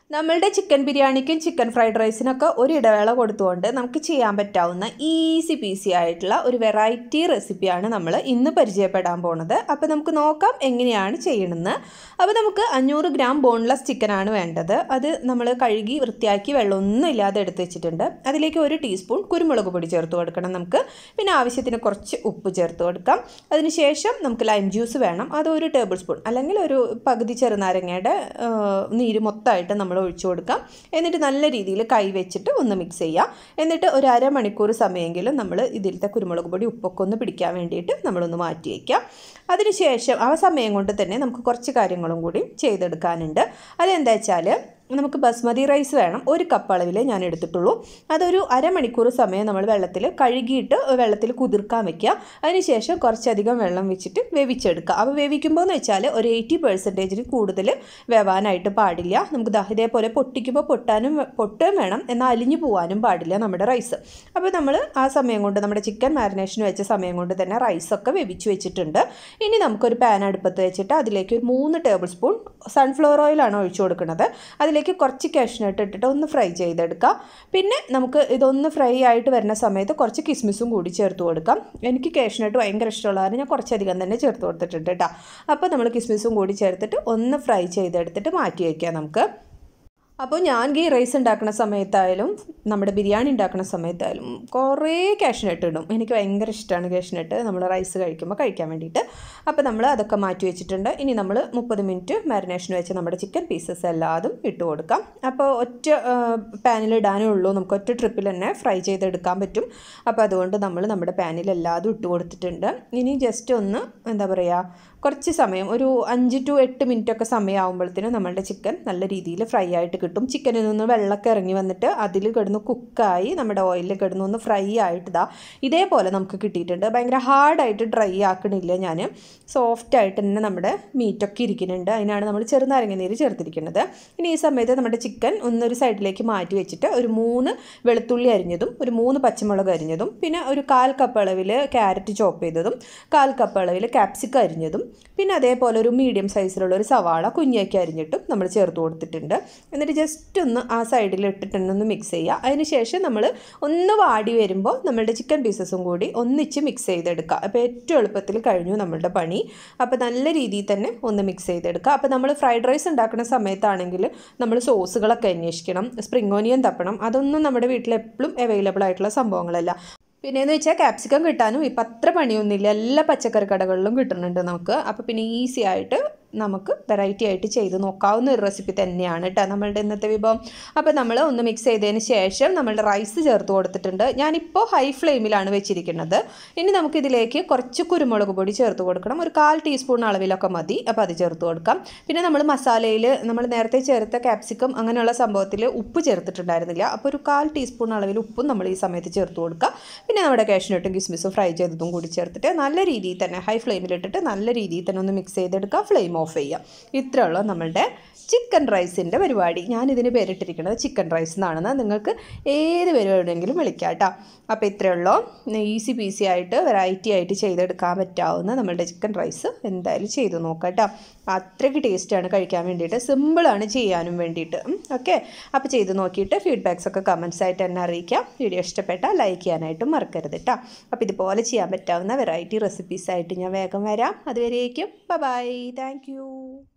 നമ്മളുടെ ചിക്കൻ ബിരിയാണിക്കും chicken fried റൈസിനൊക്കെ ഒരു ഇടവേള കൊടുത്തുകൊണ്ട് നമുക്ക് ചെയ്യാൻ പറ്റാവുന്ന ഈസി പീസി ആയിട്ടുള്ള ഒരു വെറൈറ്റി റെസിപ്പിയാണ് നമ്മൾ ഇന്ന് പരിചയപ്പെടാൻ പോണത് അപ്പോൾ നമുക്ക് നോക്കാം എങ്ങനെയാണ് ചെയ്യണമെന്ന് അപ്പോൾ നമുക്ക് അഞ്ഞൂറ് ഗ്രാം ബോൺലെസ് ചിക്കനാണ് വേണ്ടത് അത് നമ്മൾ കഴുകി വൃത്തിയാക്കി വെള്ളമൊന്നും ഇല്ലാതെ എടുത്ത് വെച്ചിട്ടുണ്ട് അതിലേക്ക് ഒരു ടീസ്പൂൺ കുരുമുളക് പൊടി ചേർത്ത് കൊടുക്കണം നമുക്ക് പിന്നെ ആവശ്യത്തിന് കുറച്ച് ഉപ്പ് ചേർത്ത് കൊടുക്കാം അതിനുശേഷം നമുക്ക് ലൈം ജ്യൂസ് വേണം അത് ഒരു ടേബിൾ സ്പൂൺ അല്ലെങ്കിൽ ഒരു പകുതി ചെറുനാരങ്ങയുടെ ആ, നീര് മൊത്തമായിട്ട് നമ്മൾ ഒഴിച്ചു കൊടുക്കാം എന്നിട്ട് നല്ല രീതിയിൽ കൈ വെച്ചിട്ട് ഒന്ന് മിക്സ് ചെയ്യാം എന്നിട്ട് ഒരു അരമണിക്കൂർ സമയമെങ്കിലും നമ്മൾ ഇതിലത്തെ കുരുമുളക് പൊടി ഉപ്പൊക്കെ ഒന്ന് പിടിക്കാൻ വേണ്ടിയിട്ട് നമ്മളൊന്ന് മാറ്റി വയ്ക്കാം അതിനുശേഷം ആ സമയം കൊണ്ട് തന്നെ നമുക്ക് കുറച്ച് കാര്യങ്ങളും കൂടി ചെയ്തെടുക്കാനുണ്ട് അതെന്താ വെച്ചാൽ നമുക്ക് ബസ്മതി റൈസ് വേണം ഒരു കപ്പ് അളവിൽ ഞാൻ എടുത്തിട്ടുള്ളൂ അതൊരു അരമണിക്കൂർ സമയം നമ്മൾ വെള്ളത്തിൽ കഴുകിയിട്ട് വെള്ളത്തിൽ കുതിർക്കാൻ വെക്കുക അതിനുശേഷം കുറച്ചധികം വെള്ളം വെച്ചിട്ട് വേവിച്ചെടുക്കുക അപ്പോൾ വേവിക്കുമ്പോൾ എന്ന് വെച്ചാൽ ഒരു എയ്റ്റി പെർസെൻറ്റേജിന് കൂടുതൽ വേവാനായിട്ട് പാടില്ല നമുക്ക് ദാ ഇതേപോലെ പൊട്ടിക്കുമ്പോൾ പൊട്ടാനും വേ- പൊട്ടുകയും വേണം എന്നാൽ അലിഞ്ഞു പോകാനും പാടില്ല നമ്മുടെ റൈസ് അപ്പോൾ നമ്മൾ ആ സമയം കൊണ്ട് നമ്മുടെ ചിക്കൻ മാരിനേഷന് വെച്ച സമയം കൊണ്ട് തന്നെ റൈസൊക്കെ വേവിച്ച് വെച്ചിട്ടുണ്ട് ഇനി നമുക്കൊരു പാൻ അടുപ്പത്ത് വെച്ചിട്ട് അതിലേക്ക് ഒരു മൂന്ന് ടേബിൾ സ്പൂൺ സൺഫ്ലവർ ഓയിലാണ് ഒഴിച്ചു കൊടുക്കുന്നത് അതിലേക്ക് കുറച്ച് കാഷ്നട്ട് ഇട്ടിട്ട് ഒന്ന് ഫ്രൈ ചെയ്തെടുക്കാം പിന്നെ നമുക്ക് ഇതൊന്ന് ഫ്രൈ ആയിട്ട് വരുന്ന സമയത്ത് കുറച്ച് കിസ്മിസും കൂടി ചേർത്ത് കൊടുക്കാം എനിക്ക് കാഷ്നട്ട് ഭയങ്കര ഇഷ്ടമുള്ള കാരണം ഞാൻ കുറച്ചധികം തന്നെ ചേർത്ത് കൊടുത്തിട്ടുണ്ട് കേട്ടോ അപ്പോൾ നമ്മൾ കിസ്മിസും കൂടി ചേർത്തിട്ട് ഒന്ന് ഫ്രൈ ചെയ്തെടുത്തിട്ട് മാറ്റി വയ്ക്കാം നമുക്ക് അപ്പോൾ ഞാൻ ഗീ റൈസ് ഉണ്ടാക്കുന്ന സമയത്തായാലും നമ്മുടെ ബിരിയാണി ഉണ്ടാക്കുന്ന സമയത്തായാലും കുറേ കാഷ്നട്ട് ഇടും എനിക്ക് ഭയങ്കര ഇഷ്ടമാണ് കാഷ്നട്ട് നമ്മൾ റൈസ് കഴിക്കുമ്പോൾ കഴിക്കാൻ വേണ്ടിയിട്ട് അപ്പോൾ നമ്മൾ അതൊക്കെ മാറ്റി വെച്ചിട്ടുണ്ട് ഇനി നമ്മൾ മുപ്പത് മിനിറ്റ് മാരിനേഷൻ വെച്ച് നമ്മുടെ ചിക്കൻ പീസസ് എല്ലാതും ഇട്ട് കൊടുക്കാം അപ്പോൾ ഒറ്റ പാനിൽ ഇടാനേ ഉള്ളൂ നമുക്ക് ഒറ്റ ട്രിപ്പിൽ തന്നെ ഫ്രൈ ചെയ്തെടുക്കാൻ പറ്റും അപ്പോൾ അതുകൊണ്ട് നമ്മൾ നമ്മുടെ പാനിൽ എല്ലാതും ഇട്ട് കൊടുത്തിട്ടുണ്ട് ഇനി ജസ്റ്റ് ഒന്ന് എന്താ പറയുക കുറച്ച് സമയം ഒരു അഞ്ച് ടു എട്ട് മിനിറ്റ് ഒക്കെ സമയമാകുമ്പോഴത്തേനും നമ്മളുടെ ചിക്കൻ നല്ല രീതിയിൽ ഫ്രൈ ആയിട്ട് കിട്ടും ചിക്കനിൽ നിന്ന് വെള്ളമൊക്കെ ഇറങ്ങി വന്നിട്ട് അതിൽ കിടന്ന് കുക്കായി നമ്മുടെ ഓയിലിൽ കിടന്ന് ഒന്ന് ഫ്രൈ ആയിട്ട് ഇതാ ഇതേപോലെ നമുക്ക് കിട്ടിയിട്ടുണ്ട് ഭയങ്കര ഹാർഡായിട്ട് ഡ്രൈ ആക്കണില്ല ഞാൻ സോഫ്റ്റ് ആയിട്ട് തന്നെ നമ്മുടെ മീറ്റൊക്കെ ഇരിക്കുന്നുണ്ട് അതിനാണ് നമ്മൾ ചെറുനാരങ്ങ നീര് ചേർത്തിരിക്കുന്നത് ഇനി ഈ സമയത്ത് നമ്മുടെ ചിക്കൻ ഒന്നൊരു സൈഡിലേക്ക് മാറ്റി വെച്ചിട്ട് ഒരു മൂന്ന് വെളുത്തുള്ളി അരിഞ്ഞതും ഒരു മൂന്ന് പച്ചമുളക് അരിഞ്ഞതും പിന്നെ ഒരു കാൽ കപ്പ് അളവിൽ ക്യാരറ്റ് ചോപ്പ് ചെയ്തതും കാൽ കപ്പ് അളവിൽ ക്യാപ്സിക്കം അരിഞ്ഞതും പിന്നെ അതേപോലെ ഒരു മീഡിയം സൈസിലുള്ള ഒരു സവാള കുഞ്ഞാക്കി അരിഞ്ഞിട്ടും നമ്മൾ ചേർത്ത് കൊടുത്തിട്ടുണ്ട് എന്നിട്ട് ജസ്റ്റ് ഒന്ന് ആ സൈഡിൽ ഇട്ടിട്ടൊന്ന് മിക്സ് ചെയ്യുക അതിന് ശേഷം നമ്മൾ ഒന്ന് വാടി വരുമ്പോൾ നമ്മളുടെ ചിക്കൻ പീസസും കൂടി ഒന്നിച്ച് മിക്സ് ചെയ്തെടുക്കുക അപ്പോൾ ഏറ്റവും എളുപ്പത്തിൽ കഴിഞ്ഞു നമ്മളുടെ പണി അപ്പോൾ നല്ല രീതിയിൽ തന്നെ ഒന്ന് മിക്സ് ചെയ്തെടുക്കുക അപ്പോൾ നമ്മൾ ഫ്രൈഡ് റൈസ് ഉണ്ടാക്കുന്ന സമയത്താണെങ്കിൽ നമ്മൾ സോസുകളൊക്കെ അന്വേഷിക്കണം സ്പ്രിംഗ് ഓനിയൻ തപ്പണം അതൊന്നും നമ്മുടെ വീട്ടിൽ എപ്പോഴും അവൈലബിൾ ആയിട്ടുള്ള സംഭവങ്ങളല്ല പിന്നെയെന്ന് വെച്ചാൽ ക്യാപ്സിക്കം കിട്ടാനും ഇപ്പം അത്ര പണിയൊന്നുമില്ല എല്ലാ പച്ചക്കറി കടകളിലും കിട്ടുന്നുണ്ട് നമുക്ക് അപ്പോൾ പിന്നെ ഈസി ആയിട്ട് നമുക്ക് വെറൈറ്റി ആയിട്ട് ചെയ്ത് നോക്കാവുന്ന ഒരു റെസിപ്പി തന്നെയാണ് കേട്ടോ നമ്മളുടെ ഇന്നത്തെ വിഭവം അപ്പോൾ നമ്മൾ ഒന്ന് മിക്സ് ചെയ്തതിന് ശേഷം നമ്മളുടെ റൈസ് ചേർത്ത് കൊടുത്തിട്ടുണ്ട് ഞാനിപ്പോൾ ഹൈ ഫ്ലെയിമിലാണ് വെച്ചിരിക്കുന്നത് ഇനി നമുക്കിതിലേക്ക് കുറച്ച് കുരുമുളക് പൊടി ചേർത്ത് കൊടുക്കണം ഒരു കാൽ ടീസ്പൂൺ അളവിലൊക്കെ മതി അപ്പോൾ അത് ചേർത്ത് കൊടുക്കാം പിന്നെ നമ്മൾ മസാലയിൽ നമ്മൾ നേരത്തെ ചേർത്ത ക്യാപ്സിക്കം അങ്ങനെയുള്ള സംഭവത്തിൽ ഉപ്പ് ചേർത്തിട്ടുണ്ടായിരുന്നില്ല അപ്പോൾ ഒരു കാൽ ടീസ്പൂൺ അളവിൽ ഉപ്പും നമ്മൾ ഈ സമയത്ത് ചേർത്ത് കൊടുക്കുക പിന്നെ നമ്മുടെ കാഷ്നട്ടും കിസ്മിസും ഫ്രൈ ചെയ്തതും കൂടി ചേർത്തിട്ട് നല്ല രീതിയിൽ തന്നെ ഹൈ ഫ്ലെയിമിലിട്ടിട്ട് നല്ല രീതിയിൽ തന്നെ ഒന്ന് മിക്സ് ചെയ്തെടുക്കുക ഫ്ലെയിം ഓഫ് ചെയ്യുക ഇത്രയുള്ള നമ്മളുടെ ചിക്കൻ റൈസിൻ്റെ പരിപാടി ഞാനിതിന് പേരിട്ടിരിക്കുന്നത് ചിക്കൻ റൈസ് എന്നാണെന്ന് നിങ്ങൾക്ക് ഏത് പേര് വേണമെങ്കിലും വിളിക്കാം കേട്ടോ അപ്പോൾ ഇത്രയുള്ളൂ ഈസി പീസി ആയിട്ട് വെറൈറ്റി ആയിട്ട് ചെയ്തെടുക്കാൻ പറ്റാവുന്ന നമ്മളുടെ ചിക്കൻ റൈസ് എന്തായാലും ചെയ്ത് നോക്കാം കേട്ടോ അത്രയ്ക്ക് ടേസ്റ്റാണ് കഴിക്കാൻ വേണ്ടിയിട്ട് സിമ്പിളാണ് ചെയ്യാനും വേണ്ടിയിട്ട് ഓക്കെ അപ്പോൾ ചെയ്ത് നോക്കിയിട്ട് ഫീഡ്ബാക്സ് ഒക്കെ കമൻസ് ആയിട്ട് എന്നെ അറിയിക്കാം വീഡിയോ ഇഷ്ടപ്പെട്ടാൽ ലൈക്ക് ചെയ്യാനായിട്ടും മറക്കരുത് കേട്ടോ അപ്പോൾ ഇതുപോലെ ചെയ്യാൻ പറ്റാവുന്ന വെറൈറ്റി റെസിപ്പീസ് ആയിട്ട് ഞാൻ വേഗം വരാം അതുവരേക്കും ബൈ താങ്ക് യു